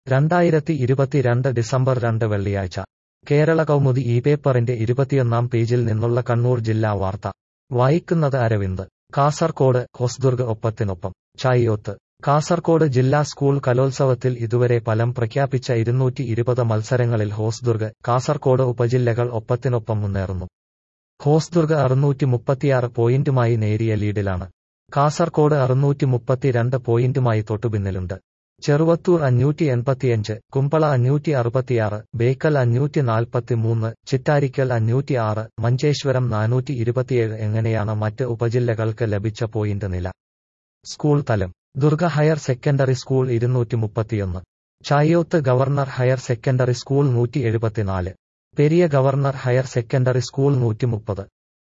രണ്ടായിരത്തി ഇരുപത്തിരണ്ട് ഡിസംബർ രണ്ട് വെള്ളിയാഴ്ച കേരള കൗമുദി ഈ പേപ്പറിന്റെ ഇരുപത്തിയൊന്നാം പേജിൽ നിന്നുള്ള കണ്ണൂർ ജില്ലാ വാർത്ത വായിക്കുന്നത് അരവിന്ദ് കാസർകോട് ഹൊസ്ദുർഗ് ഒപ്പത്തിനൊപ്പം ചായിയോത്ത് കാസർകോട് ജില്ലാ സ്കൂൾ കലോത്സവത്തിൽ ഇതുവരെ ഫലം പ്രഖ്യാപിച്ച ഇരുന്നൂറ്റി ഇരുപത് മത്സരങ്ങളിൽ ഹോസ്ദുർഗ് കാസർകോട് ഉപജില്ലകൾ ഒപ്പത്തിനൊപ്പം മുന്നേറുന്നു ഹോസ്ദുർഗ് അറുന്നൂറ്റി മുപ്പത്തിയാറ് പോയിന്റുമായി നേരിയ ലീഡിലാണ് കാസർകോട് അറുന്നൂറ്റി മുപ്പത്തിരണ്ട് പോയിന്റുമായി തൊട്ടുപിന്നിലുണ്ട് ചെറുവത്തൂർ അഞ്ഞൂറ്റി എൺപത്തിയഞ്ച് കുമ്പള അഞ്ഞൂറ്റി അറുപത്തിയാറ് ബേക്കൽ അഞ്ഞൂറ്റി നാൽപ്പത്തിമൂന്ന് ചിറ്റാരിക്കൽ അഞ്ഞൂറ്റി ആറ് മഞ്ചേശ്വരം നാനൂറ്റി ഇരുപത്തിയേഴ് എങ്ങനെയാണ് മറ്റ് ഉപജില്ലകൾക്ക് ലഭിച്ച പോയിന്റ് നില സ്കൂൾ തലം ദുർഗ ഹയർ സെക്കൻഡറി സ്കൂൾ ഇരുന്നൂറ്റി മുപ്പത്തിയൊന്ന് Chayoth government higher secondary school നൂറ്റി എഴുപത്തിനാല് Periya government higher secondary school നൂറ്റി മുപ്പത്